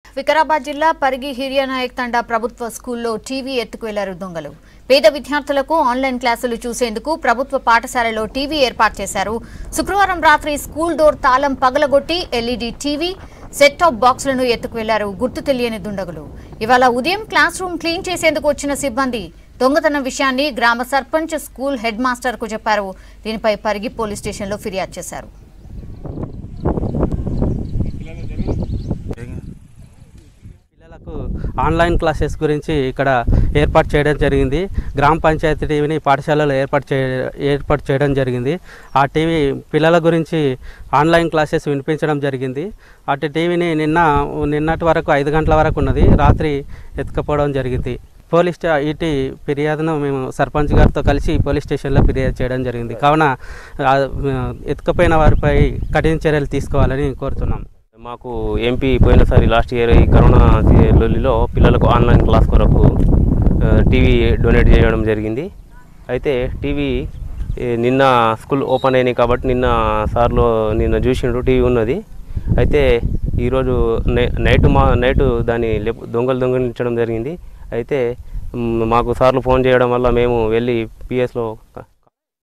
వికారాబాద్ జిల్లా పరిగి హిరియనాయక్ తండా ప్రభుత్వ స్కూల్లో టీవీ ఎత్తుకు వెళ్లారు దొంగలు పేద విద్యార్థులకు ఆన్లైన్ క్లాసులు చూసేందుకు ప్రభుత్వ పాఠశాలలో టీవీ ఏర్పాటు చేశారు శుక్రవారం రాత్రి స్కూల్ డోర్ తాళం పగలగొట్టి ఎల్ఈడీ టీవీ సెట్ టాప్ బాక్సులను ఎత్తుకు వెళ్లారు గుర్తు తెలియని దుండగులు ఇవాళ ఉదయం క్లాస్ రూమ్ క్లీన్ చేసేందుకు వచ్చిన సిబ్బంది దొంగతనం విషయాన్ని గ్రామ సర్పంచ్ స్కూల్ హెడ్ మాస్టర్ కు చెప్పారు దీనిపై పరిగి పోలీస్ స్టేషన్లో ఫిర్యాదు చేశారు పిల్లలకు ఆన్లైన్ క్లాసెస్ గురించి ఇక్కడ ఏర్పాటు చేయడం జరిగింది గ్రామ పంచాయతీ టీవీని పాఠశాలలో ఏర్పాటు చే ఏర్పాటు చేయడం జరిగింది ఆ టీవీ పిల్లల గురించి ఆన్లైన్ క్లాసెస్ వినిపించడం జరిగింది అటు టీవీని నిన్న నిన్నటి వరకు ఐదు గంటల వరకు ఉన్నది రాత్రి ఎత్తుకపోవడం జరిగింది పోలీస్ స్టా ఇటు ఫిర్యాదును మేము సర్పంచ్ గారితో కలిసి పోలీస్ స్టేషన్లో ఫిర్యాదు చేయడం జరిగింది కావున ఆ, ఎత్తుకుపోయిన వారిపై కఠిన చర్యలు తీసుకోవాలని కోరుతున్నాం మాకు ఎంపీ పోయినసారి లాస్ట్ ఇయర్ ఈ కరోనా లొల్లిలో పిల్లలకు ఆన్లైన్ క్లాస్ కొరకు ఆ, టీవీ డొనేట్ చేయడం జరిగింది అయితే టీవీ ఏ, నిన్న స్కూల్ ఓపెన్ అయినాయి కాబట్టి నిన్న సార్లో నిన్న చూసిండు టీవీ ఉన్నది అయితే ఈరోజు నై నైట్ మా నైట్ దాన్ని లేపు దొంగలు దొంగలించడం జరిగింది అయితే మ్, మాకు సార్లు ఫోన్ చేయడం వల్ల మేము వెళ్ళి పిఎస్లో